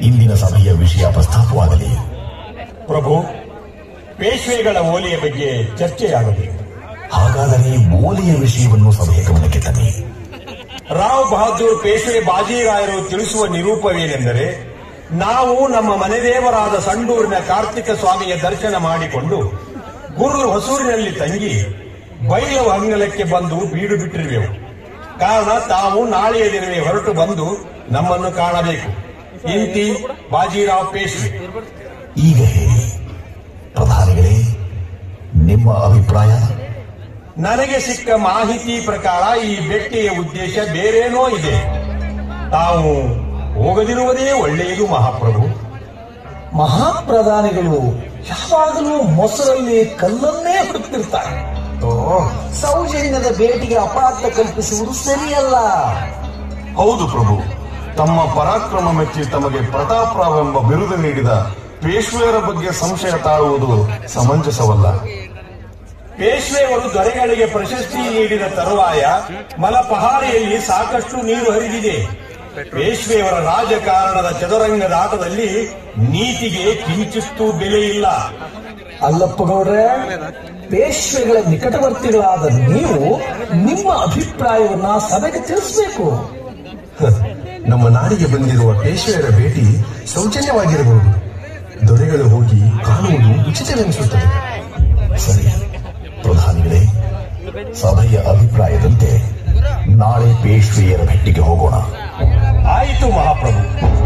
ಇಂದಿನ ಸಭೆಯ ವಿಷಯ ಪ್ರಸ್ತಾಪವಾಗಲಿ ಪ್ರಭು ಪೇಶ್ವೆಗಳ ಓಲಿಯ ಬಗ್ಗೆ ಚರ್ಚೆಯಾಗಬೇಕು ಹಾಗಾದರೆ ಓಲೆಯ ವಿಷಯವನ್ನು ಸಭೆಯ ಗಮನಕ್ಕೆ ತನ್ನಿ ರಾವ್ ಬಹದ್ದೂರ್ ಪೇಶ್ವೆ ಬಾಜಿರಾಯರು ತಿಳಿಸುವ ನಿರೂಪವೇನೆಂದರೆ ನಾವು ನಮ್ಮ ಮನೆದೇವರಾದ ಸಂಡೂರಿನ ಕಾರ್ತಿಕ ಸ್ವಾಮಿಯ ದರ್ಶನ ಮಾಡಿಕೊಂಡು ಗುರು ಹೊಸೂರಿನಲ್ಲಿ ತಂಗಿ ಬೈಲವ ಅಂಗಲಕ್ಕೆ ಬಂದು ಬೀಡು ಬಿಟ್ಟಿರುವೆವು ಕಾರಣ ತಾವು ನಾಳೆಯ ದಿನವೇ ಹೊರಟು ಬಂದು ನಮ್ಮನ್ನು ಕಾಣಬೇಕು ಇಂತಿ ಬಾಜಿರಾವ್ ಪೇಶ್ವೆ ಈಗ ಹೇಳಿ ಪ್ರಧಾನಿಗಳೇ ನಿಮ್ಮ ಅಭಿಪ್ರಾಯ ನನಗೆ ಸಿಕ್ಕ ಮಾಹಿತಿ ಪ್ರಕಾರ ಈ ಭೇಟಿಯ ಉದ್ದೇಶ ಬೇರೇನೋ ಇದೆ ತಾವು ಹೋಗದಿರುವುದೇ ಒಳ್ಳೆಯದು ಮಹಾಪ್ರಭು ಮಹಾಪ್ರಧಾನಿಗಳು ಯಾವಾಗಲೂ ಮೊಸರಲ್ಲಿ ಕಲ್ಲನ್ನೇ ಹುಡುಕ್ತಿರ್ತಾರೆ ಸೌಜನ್ಯದ ಭೇಟಿಗೆ ಅಪಾರ್ಥ ಕಲ್ಪಿಸುವುದು ಸರಿಯಲ್ಲ ಹೌದು ಪ್ರಭು ತಮ್ಮ ಪರಾಕ್ರಮ ಮೆಚ್ಚಿ ತಮಗೆ ಪ್ರತಾಪರಾವ್ ಎಂಬ ಬಿರುದು ನೀಡಿದ ಪೇಶ್ವೆಯರ ಬಗ್ಗೆ ಸಂಶಯ ತಾಳುವುದು ಸಮಂಜಸವಲ್ಲ ಪೇಶ್ವೆಯವರು ದೊರೆಗಳಿಗೆ ಪ್ರಶಸ್ತಿ ನೀಡಿದ ತರುವಾಯ ಮಲಪಹಾರಿಯಲ್ಲಿ ಸಾಕಷ್ಟು ನೀರು ಹರಿದಿದೆ ಪೇಶ್ವೆಯವರ ರಾಜಕಾರಣದ ಚದುರಂಗದ ಆಟದಲ್ಲಿ ನೀತಿಗೆ ಕಿಂಚಿತ್ತೂ ಬೆಲೆ ಇಲ್ಲ ಅಲ್ಲಪ್ಪ ಗೌಡ್ರೆ ಪೇಶ್ವೆಗಳ ನಿಕಟವರ್ತಿಗಳಾದ ನೀವು ನಿಮ್ಮ ಅಭಿಪ್ರಾಯವನ್ನ ಸಭೆಗೆ ತಿಳಿಸಬೇಕು ನಮ್ಮ ನಾಡಿಗೆ ಬಂದಿರುವ ಪೇಶ್ವೆಯರ ಭೇಟಿ ಸೌಜನ್ಯವಾಗಿರಬಹುದು ದೊರೆಗಳು ಹೋಗಿ ಕಾಣುವುದು ಉಚಿತವೆನಿಸುತ್ತದೆ ಸರಿ ಪ್ರಧಾನಿಗಳೇ ಸಭೆಯ ಅಭಿಪ್ರಾಯದಂತೆ ನಾಳೆ ಪೇಶ್ವೆಯರ ಭೇಟಿಗೆ ಹೋಗೋಣ ಆಯಿತು ಮಹಾಪ್ರಭು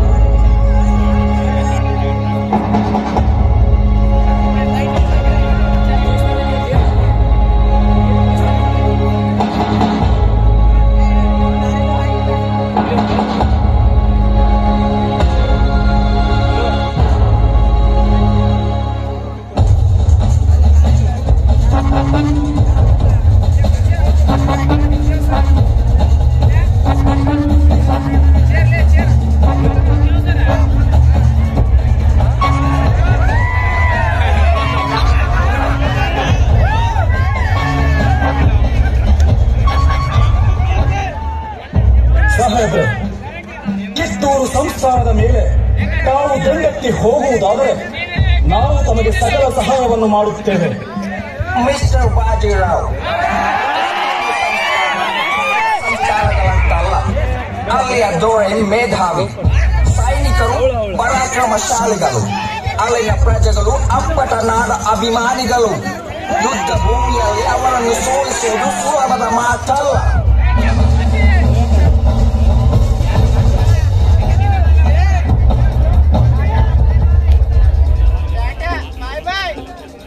ಸಾಹೇಬ್ರೆ ಕಿತ್ತೂರು ಸಂಸ್ಥಾನದ ಮೇಲೆ ತಾವು ದಂಡಕ್ಕೆ ಹೋಗುವುದಾದರೆ ನಾವು ತಮಗೆ ಸಕಲ ಸಹಾಯವನ್ನು ಮಾಡುತ್ತೇವೆ ಮಿಸ್ಟರ್ ಬಾಜಿರಾವ್ ಸಂಚಾರಗಳಂತಲ್ಲ ಅಲ್ಲಿಯ ದೊರೆ ಮೇಧಾವಿ ಸೈನಿಕರು ಪರಾಕ್ರಮಶಾಲಿಗಳು ಅಲ್ಲಿನ ಪ್ರಜೆಗಳು ಅಪ್ಪಟ ನಾಡ ಅಭಿಮಾನಿಗಳು ಯುದ್ಧ ಭೂಮಿಯಲ್ಲಿ ಅವರನ್ನು ಸೋಲಿಸುವುದು ಸುಲಭದ ಮಾತಲ್ಲ Bye bye.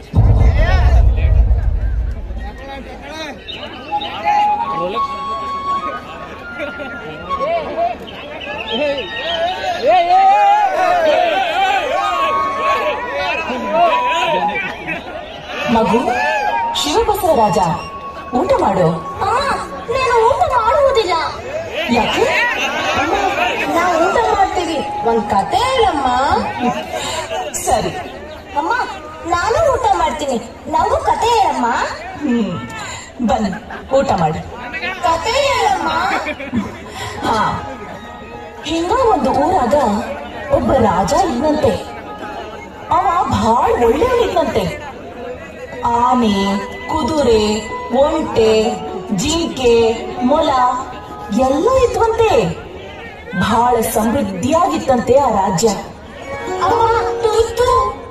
ಮಗು ಶಿವಬಸವರಾಜ ಊಟ ಮಾಡು ಅಮ್ಮ ನಾನು ಊಟ ಮಾಡುವುದಿಲ್ಲ ಯಾಕೆ ಅಮ್ಮ ನಾವು ಊಟ ಮಾಡ್ತೀವಿ ಒಂದ್ ಕತೆ ಹೇಳಮ್ಮ ಸರಿ ಅಮ್ಮ ನಾನು ಊಟ ಮಾಡ್ತೀನಿ ನಂಗೂ ಕತೆ ಹೇಳಮ್ಮ ಹ್ಮ್ ಬನ್ನಿ ಊಟ ಮಾಡಿ ಕತೆ ಹೇಳಮ್ಮ ಹಾ ಹಿಂಗ ಒಂದು ಊರಾಗ ಒಬ್ಬ ರಾಜ ಇದ್ನಂತೆ ಅವ ಬಹಳ ಒಳ್ಳೆಯವನಿದ್ನಂತೆ ಆನೆ ಕುದುರೆ ಒಂಟೆ ಜಿಂಕೆ ಮೊಲ ಎಲ್ಲ ಇದ್ವಂತೆ ಬಹಳ ಸಮೃದ್ಧಿಯಾಗಿತ್ತಂತೆ ಆ ರಾಜ್ಯ ಅಮ್ಮ ತುರ್ತು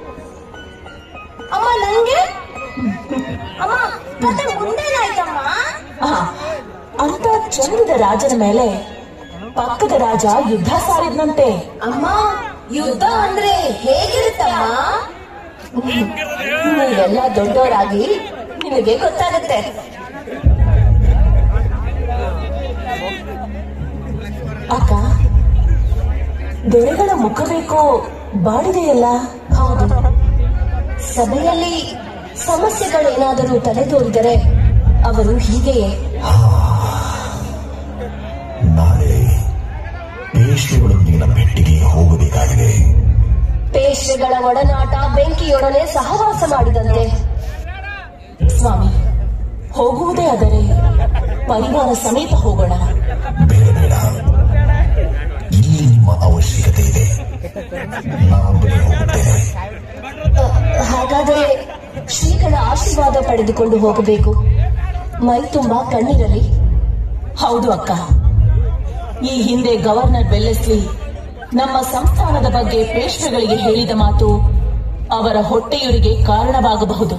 ಅಮ್ಮ ನಂಗೆ ಅಮ್ಮ ಕತೆ ಮುಂದೇನಾಯ್ತಮ್ಮ ಆ, ಅಂತ ಚಂದದ ರಾಜನ ಮೇಲೆ ಪಕ್ಕದ ರಾಜ ಯುದ್ಧ ಸಾರಿದ್ನಂತೆ ಅಮ್ಮ ಯುದ್ಧ ಅಂದ್ರೆ ಹೇಗಿರುತ್ತಮ್ಮ ನೀವೆಲ್ಲ ದೊಡ್ಡವರಾಗಿ ನಿಮಗೆ ಗೊತ್ತಾಗುತ್ತೆ ಅಕ್ಕ ದೊರೆಗಳ ಮುಖ ಬೇಕೋ ಬಾಡಿದೆಯಲ್ಲ ಹೌದು ಸಭೆಯಲ್ಲಿ ಸಮಸ್ಯೆಗಳೇನಾದರೂ ತಲೆದೋರಿದರೆ ಅವರು ಹೀಗೆಯೇ ನಾಳೆ ಪೇಶ್ವೆಗಳೊಂದಿಗಿನ ಭೇಟಿಗೆ ಹೋಗಬೇಕಾಗಿದೆ ಪೇಶ್ವೆಗಳ ಒಡನಾಟ ಬೆಂಕಿಯೊಡನೆ ಸಹವಾಸ ಮಾಡಿದಂತೆ ಸ್ವಾಮಿ ಹೋಗುವುದೇ ಆದರೆ ಪರಿವಾರ ಸಮೇತ ಹೋಗೋಣ ಬೇಡ ಬೇಡ ಇಲ್ಲಿ ನಿಮ್ಮ ಅವಶ್ಯಕತೆ ಇದೆ ನಾನೊಬ್ಬನೇ ಹೋಗುತ್ತೇನೆ ಹಾಗಾದರೆ ಶ್ರೀಗಳ ಆಶೀರ್ವಾದ ಪಡೆದುಕೊಂಡು ಹೋಗಬೇಕು ಮೈ ತುಂಬಾ ಕಣ್ಣಿರಲಿ ಹೌದು ಅಕ್ಕ ಈ ಹಿಂದೆ ಗವರ್ನರ್ ಬೆಲ್ಲೆಸ್ಲಿ ನಮ್ಮ ಸಂಸ್ಥಾನದ ಬಗ್ಗೆ ಪೇಶ್ವೆಗಳಿಗೆ ಹೇಳಿದ ಮಾತು ಅವರ ಹೊಟ್ಟೆಯುರಿಗೆ ಕಾರಣವಾಗಬಹುದು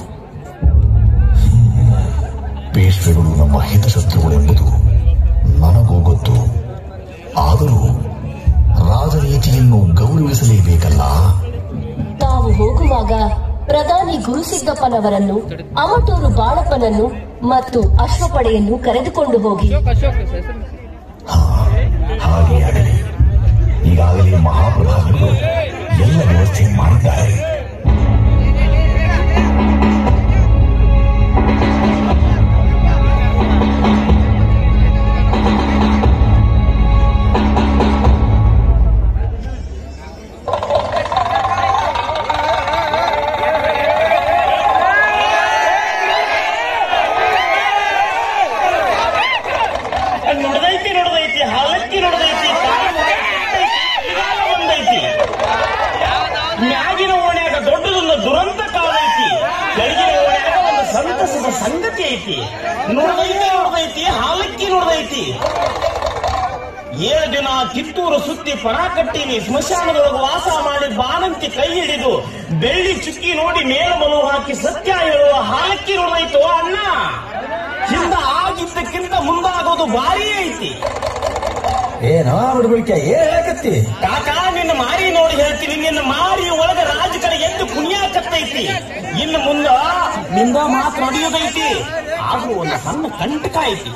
ಪೇಶ್ವೆಗಳು ನಮ್ಮ ಹಿತಶತ್ರುಗಳೆಂಬುದು ನನಗೂ ಗೊತ್ತು ಆದರೂ ರಾಜನೀತಿಯನ್ನು ಗೌರವಿಸಲೇಬೇಕಲ್ಲ ತಾವು ಹೋಗುವಾಗ ಪ್ರಧಾನಿ ಗುರುಸಿದ್ದಪ್ಪನವರನ್ನು ಅಮಟೂರು ಬಾಳಪ್ಪನನ್ನು ಮತ್ತು ಅಶ್ವಪಡೆಯನ್ನು ಕರೆದುಕೊಂಡು ಹೋಗಿ ಹಾಗೆ ಆಗಲಿ ಈಗಾಗಲೇ ಮಹಾಪ್ರಧಾನಿಗಳು ಎಲ್ಲ ವ್ಯವಸ್ಥೆ ಮಾಡಿದ್ದಾರೆ ನುಡ್ದೈತಿ ನುಡ್ದೈತಿ ಹಾಲಕ್ಕಿ ನುಡ್ದೈತಿ ಕಾಲ ಬಂದೈತಿ ಮ್ಯಾಗಿನ ಓಣ್ಯಾಗ ದೊಡ್ಡದೊಂದು ದುರಂತ ಕಾಲ ಐತಿ ಕೆಳಗಿನ ಓಣ್ಯಾಗ ಒಂದು ಸಂತಸದ ಸಂಗತಿ ಐತಿ ನುಡ್ದೈತಿ ನುಡ್ದೈತಿ ಹಾಲಕ್ಕಿ ನುಡ್ದೈತಿ ಏಳು ದಿನ ಕಿತ್ತೂರು ಸುತ್ತಿ ಪರ ಕಟ್ಟಿನಿ ಸ್ಮಶಾನದೊಳಗೆ ವಾಸ ಮಾಡಿ ಬಾಣಂತಿ ಕೈ ಹಿಡಿದು ಬೆಳ್ಳಿ ಚುಕ್ಕಿ ನೋಡಿ ಮೇಲ್ಮಲು ಹಾಕಿ ಸತ್ಯ ಹೇಳುವ ಹಾಲಕ್ಕಿ ನುಡ್ದೈತು ಅಣ್ಣ ಹಿಂದ ಆಗಿದ್ದಕ್ಕಿಂತ ಮುಂದಾಗೋದು ಭಾರಿ ಐತಿ ಏನೋ ಬಿಡ್ಬಿಡ್ಕೆ ಏನ್ ಹೇಳಕತ್ತಿ ಕಾಕ ನಿನ್ನ ಮಾರಿ ನೋಡಿ ಹೇಳ್ತೀನಿ ನಿನ್ನ ಮಾರಿ ಒಳಗ ರಾಜ ಕಡೆ ಎದ್ದು ಕುಣಿಯಾಕತ್ತೈತಿ ಇನ್ನು ಮುಂದ ನಿಂದ ಮಾತು ನಡೆಯೋದೈತಿ ಆದ್ರೂ ಒಂದು ಸಣ್ಣ ಕಂಟಕ ಐತಿ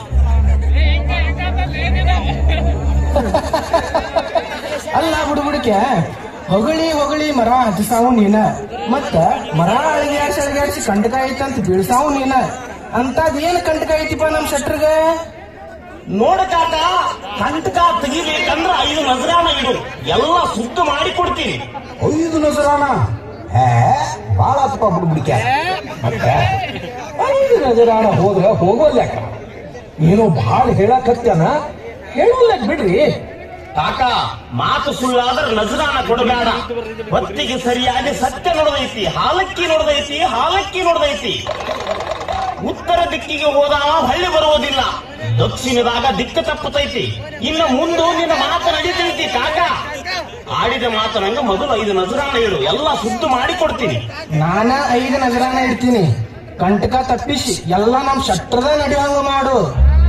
ಅಲ್ಲ ಬುಡುಬುಡಿಕೆ ಹೊಗಳಿ ಹೊಗಳಿ ಮರ ಹತ್ತಿಸಾವು ನೀನ ಮತ್ತ ಮರ ಅಳಿಗಾಡ್ಸಿ ಅಳಿಗಾಡ್ಸಿ ಕಂಟಕ ಐತಂತ ಬೀಳ್ಸಾವು ನೀನ ಅಂತದ್ ಏನ್ ಕಂಟಕ ಐತಿಪ್ಪ ನಮ್ ಶೆಟ್ರಗ ನೋಡ ಕಾಕ ಕಂಟಕ ತೆಗಿಬೇಕಂದ್ರ ಐದು ನಜರಾನ ಇಡು ಎಲ್ಲ ಸುದ್ದು ಮಾಡಿ ಕೊಡ್ತೀನಿ ಐದು ನಜರಾನ ಹೇ ಬಾಳ ಆತಪ್ಪ ಬಿಡ್ಬಿಡ್ಕೆ ಮತ್ತೆ ಐದು ನಜರಾನ ಹೋದ್ರ ಹೋಗೋಲ್ಯಾಕ ಏನೋ ಭಾಳ ಹೇಳಕತ್ಯಾನ ಹೇಳೋಲ್ಯಾಕ ಬಿಡ್ರಿ ಕಾಕ ಮಾತು ಸುಳ್ಳಾದ್ರೆ ನಜರಾನ ಕೊಡಬೇಡ ಹೊತ್ತಿಗೆ ಸರಿಯಾಗಿ ಸತ್ಯ ನೋಡದೈತಿ ಹಾಲಕ್ಕಿ ನೋಡದೈತಿ ಹಾಲಕ್ಕಿ ನೋಡದೈತಿ ಉತ್ತರ ದಿಕ್ಕಿಗೆ ಹೋದಾಗ ಹಳ್ಳಿ ಬರುವುದಿಲ್ಲ ದಕ್ಷಿಣದಾಗ ದಿಕ್ಕು ತಪ್ಪುತ್ತೈತಿ ಇನ್ನು ಮುಂದೆ ನಿನ್ನ ಮಾತು ನಡೀತೈತಿ ಕಾಕ ಆಡಿದ ಮಾತನಂಗ ಮೊದಲು ಐದು ನಜರಾನ ಇಡು ಎಲ್ಲ ಸುದ್ದು ಮಾಡಿ ಕೊಡ್ತೀನಿ ನಾನ ಐದು ನಜರಾನ ಇಡ್ತೀನಿ ಕಂಟಕ ತಪ್ಪಿಸಿ ಎಲ್ಲ ನಮ್ ಶಟ್ರದ ನಡೆಯುವಂಗ ಮಾಡು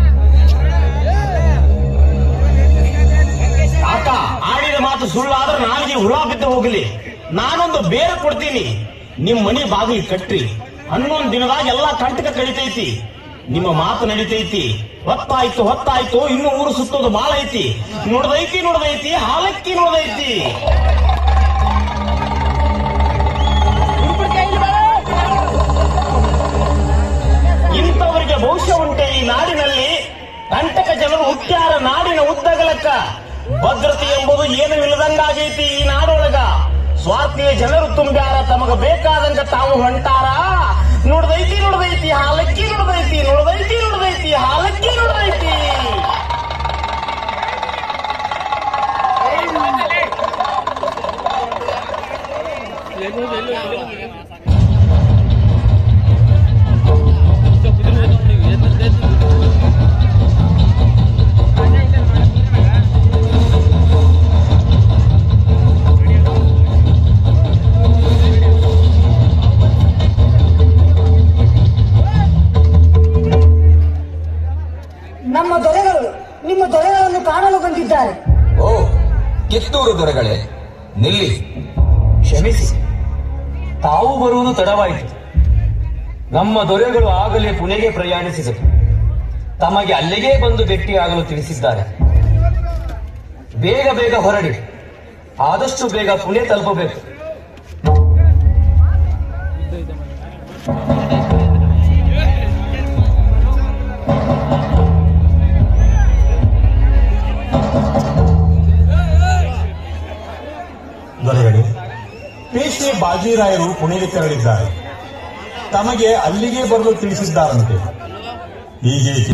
ಕಾಕ ಆಡಿದ ಮಾತು ಸುಳ್ಳಾದ್ರೆ ನಾಲಿಗೆ ಹುಳ ಬಿದ್ದು ಹೋಗಲಿ ನಾನೊಂದು ಬೇರೆ ಕೊಡ್ತೀನಿ ನಿಮ್ ಮನಿ ಬಾಗಿಲು ಕಟ್ರಿ ಹನ್ನೊಂದು ದಿನದಾಗ ಎಲ್ಲಾ ಕಂಟಕ ಕಡಿತೈತಿ ನಿಮ್ಮ ಮಾತು ನಡಿತೈತಿ ಹೊತ್ತಾಯ್ತು ಹೊತ್ತಾಯ್ತು ಇನ್ನು ಊರು ಸುತ್ತೋದು ಬಾಳ ಐತಿ ನೋಡ್ದೈತಿ ನೋಡ್ದೈತಿ ಹಾಲಕ್ಕಿ ನೋಡ್ದೈತಿ ಇಂಥವರಿಗೆ ಭವಿಷ್ಯ ಉಂಟೆ ಈ ನಾಡಿನಲ್ಲಿ ಕಂಟಕ ಜನರು ಹುಟ್ಟ್ಯಾರ ನಾಡಿನ ಉದ್ದಗಲಕ್ಕ ಭದ್ರತೆ ಎಂಬುದು ಏನು ಇಲ್ಲದಂಗಾಗೈತಿ ಈ ನಾಡೊಳಗ ಸ್ವಾರ್ಥೀಯ ಜನರು ತುಂಬ್ಯಾರ ತಮಗ ಬೇಕಾದಂಗ ತಾವು ಹೊಂಟಾರ ನೋಡ್ದೈತಿ ನೋಡ್ದೈತಿ ಹಾಲಕ್ಕಿ ನೋಡ್ದೈತಿ ನೋಡ್ದೈತಿ ನೋಡ್ದೈತಿ ಹಾಲಕ್ಕಿ ನೋಡ್ದೈತಿ ನಮ್ಮ ದೊರೆಗಳು ನಿಮ್ಮ ದೊರೆಗಳನ್ನು ಕಾಣಲು ಬಂದಿದ್ದಾರೆ ಓ ಕಿತ್ತೂರು ದೊರೆಗಳೇ ನಿಲ್ಲಿ ಕ್ಷಮಿಸಿ ತಾವು ಬರುವುದು ತಡವಾಯಿತು ನಮ್ಮ ದೊರೆಗಳು ಆಗಲೇ ಪುಣೆಗೆ ಪ್ರಯಾಣಿಸಿದರು ತಮಗೆ ಅಲ್ಲಿಗೆ ಬಂದು ಭೇಟಿಯಾಗಲು ತಿಳಿಸಿದ್ದಾರೆ ಬೇಗ ಬೇಗ ಹೊರಡಿ ಆದಷ್ಟು ಬೇಗ ಪುಣೆ ತಲುಪಬೇಕು ದೊರೆಗಳೇ ಪೇಶ್ವೆ ಬಾಜಿರಾಯರು ಪುಣೆಗೆ ತೆರಳಿದ್ದಾರೆ ತಮಗೆ ಅಲ್ಲಿಗೆ ಬರಲು ತಿಳಿಸಿದ್ದಾರಂತೆ ಹೀಗೇಕೆ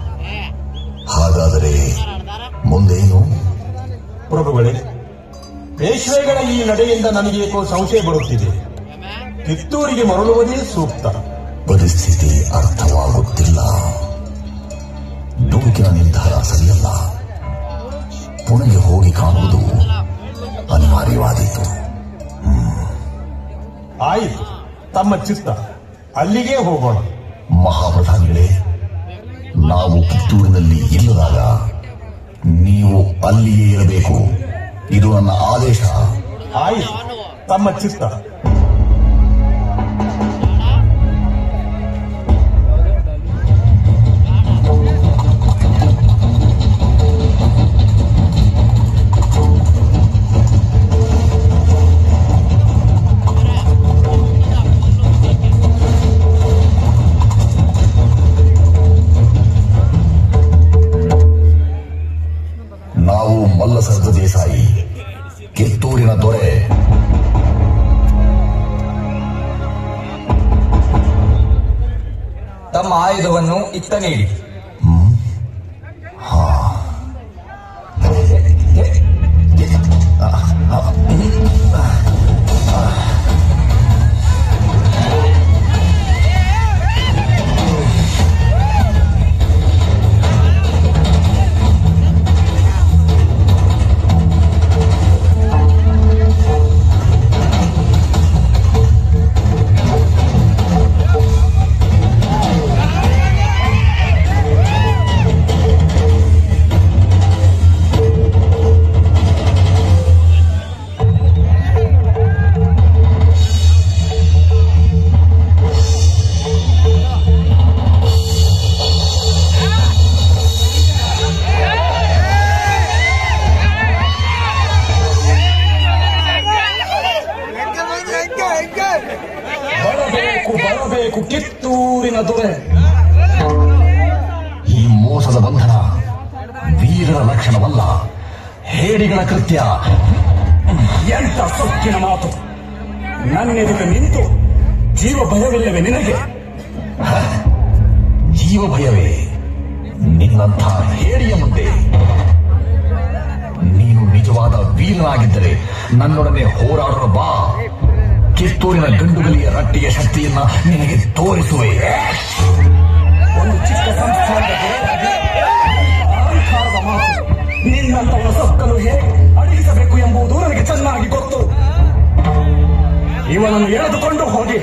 ಹಾಗಾದರೆ ಮುಂದೇನು ಪ್ರಭುಗಳೇ ಪೇಶ್ವೆಗಳ ಈ ನಡೆಯಿಂದ ನನಗೆ ಏಕೋ ಸಂಶಯ ಬರುತ್ತಿದೆ ಕಿತ್ತೂರಿಗೆ ಮರಳುವುದೇ ಸೂಕ್ತ ಪರಿಸ್ಥಿತಿ ಅರ್ಥವಾಗುತ್ತಿಲ್ಲ ಡುಡುಕಿನ ನಿರ್ಧಾರ ಸರಿಯಲ್ಲ ಪುಣೆಗೆ ಹೋಗಿ ಕಾಣುವುದು ಅನಿವಾರ್ಯವಾದೀತು ಆಯಿತು ತಮ್ಮ ಚಿತ್ತ ಅಲ್ಲಿಗೆ ಹೋಗೋಣ ಮಹಾಪ್ರಧಾನಿಗಳೇ ನಾವು ಕಿತ್ತೂರಿನಲ್ಲಿ ಇಲ್ಲದಾಗ ನೀವು ಅಲ್ಲಿಯೇ ಇರಬೇಕು ಇದು ನನ್ನ ಆದೇಶ ಆಯಿತು ತಮ್ಮ ಚಿತ್ತ ನಾವು ಮಲ್ಲಸರ್ದ ದೇಸಾಯಿ ಕಿತ್ತೂರಿನ ದೊರೆ ತಮ್ಮ ಆಯುಧವನ್ನು ಇತ್ತ ನೀಡಿ ಬರಬೇಕು ಬರಬೇಕು ಕಿತ್ತೂರಿನ ದೊರೆ ಈ ಮೋಸದ ಬಂಧನ ವೀರರ ಲಕ್ಷಣವಲ್ಲ ಹೇಡಿಗಳ ಕೃತ್ಯ ಎಂತ ಸೊಕ್ಕಿನ ಮಾತು ನನ್ನೆದುರು ನಿಂತು ಜೀವ ಭಯವಿಲ್ಲವೇ ನಿನಗೆ ಜೀವ ಭಯವೇ ನಿನ್ನಂಥ ಹೇಡಿಯ ಮುಂದೆ ನೀನು ನಿಜವಾದ ವೀರನಾಗಿದ್ದರೆ ನನ್ನೊಡನೆ ಹೋರಾಡಲು ಬಾ ಕಿತ್ತೂರಿನ ಗಂಡುಗಲಿಯ ರಟ್ಟಿಯ ಶಕ್ತಿಯನ್ನ ನಿನಗೆ ತೋರಿಸುವೆ ಒಂದು ಚಿಕ್ಕ ಸಂಸ್ಥಾನದ ದೊರೆಯಾಗಿ ಅಹಂಕಾರದ ಮಾತು ನಿನ್ನಂತವನ ಸೊಕ್ಕಲು ಹೇಗೆ ಅಡಗಿಸಬೇಕು ಎಂಬುದು ನನಗೆ ಚೆನ್ನಾಗಿ ಗೊತ್ತು ಇವನನ್ನು ಎಳೆದುಕೊಂಡು ಹೋಗಿ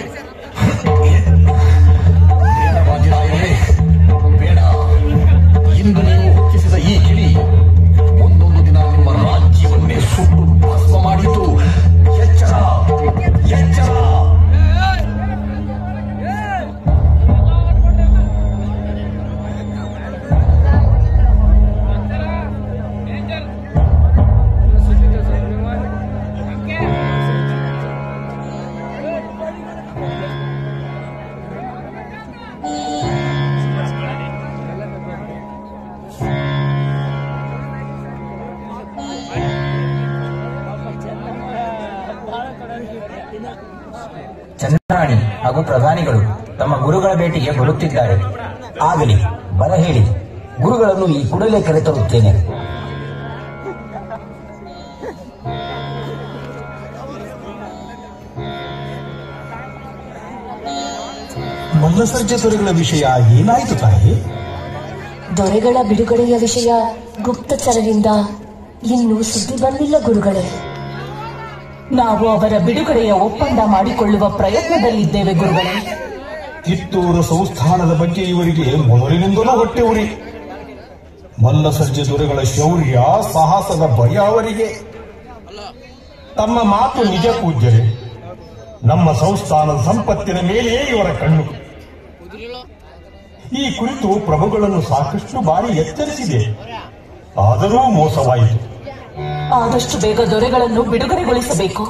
ಬೇಡವಾಗಿರಾಯರೇ, ಬೇಡ ಇಂದು ನೀವು ಹುಟ್ಟಿಸಿದ ಈ ಕಿಡಿ ಒಂದೊಂದು ದಿನ ನಿಮ್ಮ ರಾಜ್ಯವನ್ನೇ ಸುಟ್ಟು ಭಸ್ಮ ಮಾಡಿತು ಎಚ್ಚರ ಎಚ್ಚರ ಚಂದ್ರಾಣಿ ಹಾಗೂ ಪ್ರಧಾನಿಗಳು ತಮ್ಮ ಗುರುಗಳ ಭೇಟಿಗೆ ಬರುತ್ತಿದ್ದಾರೆ ಆಗಲಿ ಬರ ಹೇಳಿ ಗುರುಗಳನ್ನು ಈ ಕೂಡಲೇ ಕರೆತರುತ್ತೇನೆ ಮಲ್ಲಸರ್ಜ ದೊರೆಗಳ ವಿಷಯ ಏನಾಯಿತು ತಾಯಿ ದೊರೆಗಳ ಬಿಡುಗಡೆಯ ವಿಷಯ ಗುಪ್ತಚರರಿಂದ ಇನ್ನೂ ಸುದ್ದಿ ಬಂದಿಲ್ಲ ಗುರುಗಳೇ ನಾವು ಅವರ ಬಿಡುಗಡೆಯ ಒಪ್ಪಂದ ಮಾಡಿಕೊಳ್ಳುವ ಪ್ರಯತ್ನದಲ್ಲಿದ್ದೇವೆ ಗುರುಗಳೇ ಕಿತ್ತೂರು ಸಂಸ್ಥಾನದ ಬಗ್ಗೆ ಇವರಿಗೆ ಮೊದಲಿನಿಂದಲೂ ಹೊಟ್ಟೆ ಉರಿ ಮಲ್ಲಸರ್ಜೆ ದೊರೆಗಳ ಶೌರ್ಯ ಸಾಹಸದ ಭಯ ಅವರಿಗೆ ತಮ್ಮ ಮಾತು ನಿಜ ಪೂಜ್ಯರೇ ನಮ್ಮ ಸಂಸ್ಥಾನದ ಸಂಪತ್ತಿನ ಮೇಲೆಯೇ ಇವರ ಕಣ್ಣು ಈ ಕುರಿತು ಪ್ರಭುಗಳನ್ನು ಸಾಕಷ್ಟು ಬಾರಿ ಎಚ್ಚರಿಸಿದೆ ಆದರೂ ಮೋಸವಾಯಿತು ಆದಷ್ಟು ಬೇಗ ದೊರೆಗಳನ್ನು ಬಿಡುಗಡೆಗೊಳಿಸಬೇಕು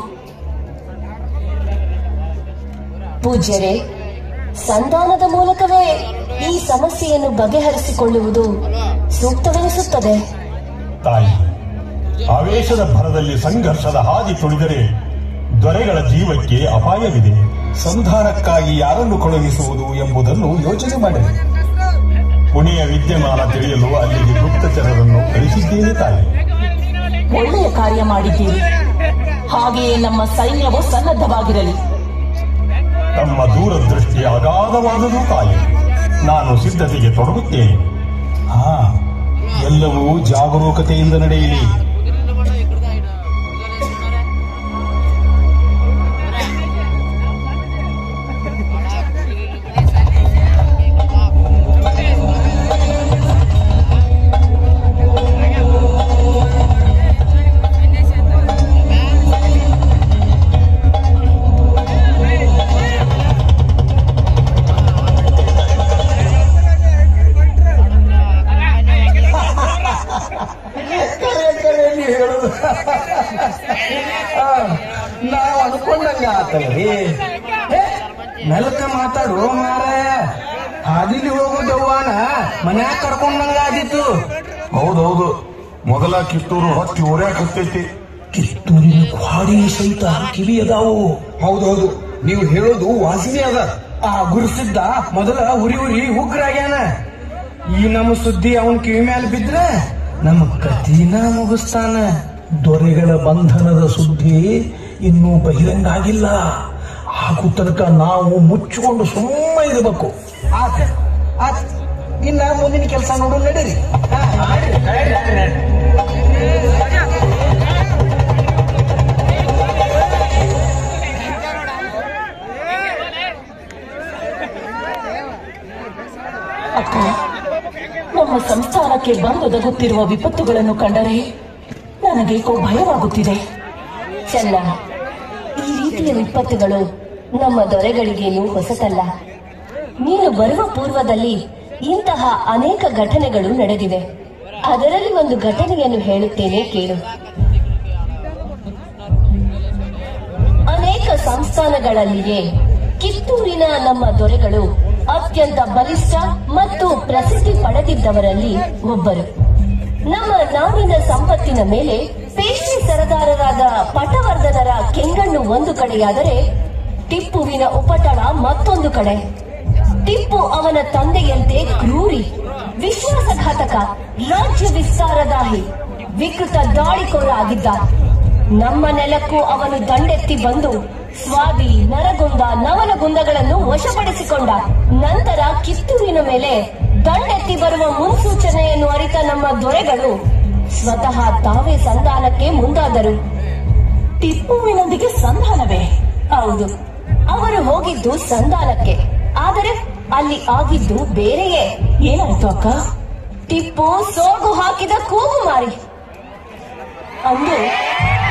ಪೂಜ್ಯರೇ ಸಂಧಾನದ ಮೂಲಕವೇ ಈ ಸಮಸ್ಯೆಯನ್ನು ಬಗೆಹರಿಸಿಕೊಳ್ಳುವುದು ಸೂಕ್ತವೆನಿಸುತ್ತದೆ ತಾಯಿ ಆವೇಶದ ಭರದಲ್ಲಿ ಸಂಘರ್ಷದ ಹಾದಿ ತುಳಿದರೆ ದೊರೆಗಳ ಜೀವಕ್ಕೆ ಅಪಾಯವಿದೆ ಸಂಧಾನಕ್ಕಾಗಿ ಯಾರನ್ನು ಕಳುಹಿಸುವುದು ಎಂಬುದನ್ನು ಯೋಚನೆ ಮಾಡಿದೆ ಪುಣೆಯ ವಿದ್ಯಮಾನ ತಿಳಿಯಲು ಅಲ್ಲಿಗೆ ಗುಪ್ತಚರರನ್ನು ಕಳಿಸಿದ್ದೇನೆ ತಾಯಿ ಒಳ್ಳೆಯ ಕಾರ್ಯ ಮಾಡಿದ್ದೀರಿ ಹಾಗೆಯೇ ನಮ್ಮ ಸೈನ್ಯವು ಸನ್ನದ್ಧವಾಗಿರಲಿ ತಮ್ಮ ದೂರದೃಷ್ಟಿ ಅಗಾಧವಾದುದು ತಾಯಿ ನಾನು ಸಿದ್ಧತೆಗೆ ತೊಡಗುತ್ತೇನೆ ಹಾ ಎಲ್ಲವೂ ಜಾಗರೂಕತೆಯಿಂದ ನಡೆಯಲಿ ಕರೆ ಕರೆ ನೀ ಹೇಳುದು ಆ, ನಾವ್ ಅನ್ಕೊಂಡಂಗ ಆತಲ್ರಿ ಏ, ಮೆಲ್ಕ ಮಾತಾಡು ಮಾರಾಯ ಹಾದಿಲಿ ಹೋಗೋ ದೆವ್ವಾನ ಮನ್ಯಾಗ ಕರ್ಕೊಂಡಂಗ ಆದಿತ್ತು ಹೌದೌದು ಮೊದಲ ಕಿತ್ತೂರು ಹೊತ್ತಿ ಉರ್ಯಾಕತ್ತೈತಿ ಕಿತ್ತೂರಿನ ಗ್ವಾಡಿ ಸಹಿತ ಕಿವಿ ಅದಾವು ಹೌದೌದು ನೀವು ಹೇಳೋದು ವಾಸನೆ ಅದ ಆ ಗುರುಸಿದ್ದ ಮೊದಲ ಉರಿ ಉರಿ ಉಗ್ರಾಗ್ಯಾನ ಈ ನಮ್ಮ ಸುದ್ದಿ ಅವನ್ ಕಿವಿ ಮ್ಯಾಲ ಬಿದ್ರೆ ನಮ್ಮ ಕತಿನ ಮುಗಿಸ್ತಾನ ದೊರೆಗಳ ಬಂಧನದ ಸುದ್ದಿ ಇನ್ನೂ ಬಹಿರಂಗ ಆಗಿಲ್ಲ ಹಾಗೂ ತನಕ ನಾವು ಮುಚ್ಚಿಕೊಂಡು ಸುಮ್ಮ ಇರಬೇಕು ಆತ ಆತ ಇನ್ನ ಮುಂದಿನ ಕೆಲಸ ನೋಡು ನಡೀರಿ ಅಕ್ಕ ನಮ್ಮ ಸಂಸ್ಥಾನಕ್ಕೆ ಬಂದೊದಗುತ್ತಿರುವ ವಿಪತ್ತುಗಳನ್ನು ಕಂಡರೆ ನನಗೇಕೋ ಭಯವಾಗುತ್ತಿದೆ ಚೆನ್ನ ಈ ರೀತಿಯ ವಿಪತ್ತುಗಳು ನಮ್ಮ ದೊರೆಗಳಿಗೇನು ಹೊಸತಲ್ಲ ನೀನು ಬರುವ ಪೂರ್ವದಲ್ಲಿ ಇಂತಹ ಅನೇಕ ಘಟನೆಗಳು ನಡೆದಿವೆ ಅದರಲ್ಲಿ ಒಂದು ಘಟನೆಯನ್ನು ಹೇಳುತ್ತೇನೆ ಕೇಳು ಅನೇಕ ಸಂಸ್ಥಾನಗಳಲ್ಲಿಯೇ ಕಿತ್ತೂರಿನ ನಮ್ಮ ದೊರೆಗಳು ಅತ್ಯಂತ ಬಲಿಷ್ಠ ಮತ್ತು ಪ್ರಸಿದ್ಧಿ ಪಡೆದಿದ್ದವರಲ್ಲಿ ಒಬ್ಬರು ನಮ್ಮ ನಾಡಿನ ಸಂಪತ್ತಿನ ಮೇಲೆ ಪೇಶ್ವೆ ಸರದಾರರಾದ ಪಟವರ್ಧನರ ಕೆಂಗಣ್ಣು ಒಂದು ಕಡೆಯಾದರೆ ಟಿಪ್ಪುವಿನ ಉಪಟಳ ಮತ್ತೊಂದು ಕಡೆ ಟಿಪ್ಪು ಅವನ ತಂದೆಯಂತೆ ಕ್ರೂರಿ ವಿಶ್ವಾಸಘಾತಕ ರಾಜ್ಯ ವಿಸ್ತಾರದಾಹಿ ವಿಕೃತ ದಾಳಿಕೋರ ಆಗಿದ್ದ ನಮ್ಮ ನೆಲಕ್ಕೂ ಅವನು ದಂಡೆತ್ತಿ ಬಂದು ಸ್ವಾದಿ ನರಗುಂದ ನವನಗುಂದಗಳನ್ನು ವಶಪಡಿಸಿಕೊಂಡ ನಂತರ ಕಿತ್ತೂರಿನ ಮೇಲೆ ದಂಡೆತ್ತಿ ಬರುವ ಮುನ್ಸೂಚನೆಯನ್ನು ಅರಿತ ನಮ್ಮ ದೊರೆಗಳು ಸ್ವತಃ ತಾವೇ ಸಂಧಾನಕ್ಕೆ ಮುಂದಾದರು ಟಿಪ್ಪುವಿನೊಂದಿಗೆ ಸಂಧಾನವೇ ಹೌದು ಅವರು ಹೋಗಿದ್ದು ಸಂಧಾನಕ್ಕೆ ಆದರೆ ಅಲ್ಲಿ ಆಗಿದ್ದು ಬೇರೆಯೇ ಏನಾಯ್ತು ಅಕ್ಕ ಟಿಪ್ಪು ಸೋಗು ಹಾಕಿದ ಕೂಗು ಮಾರಿ ಅಂದು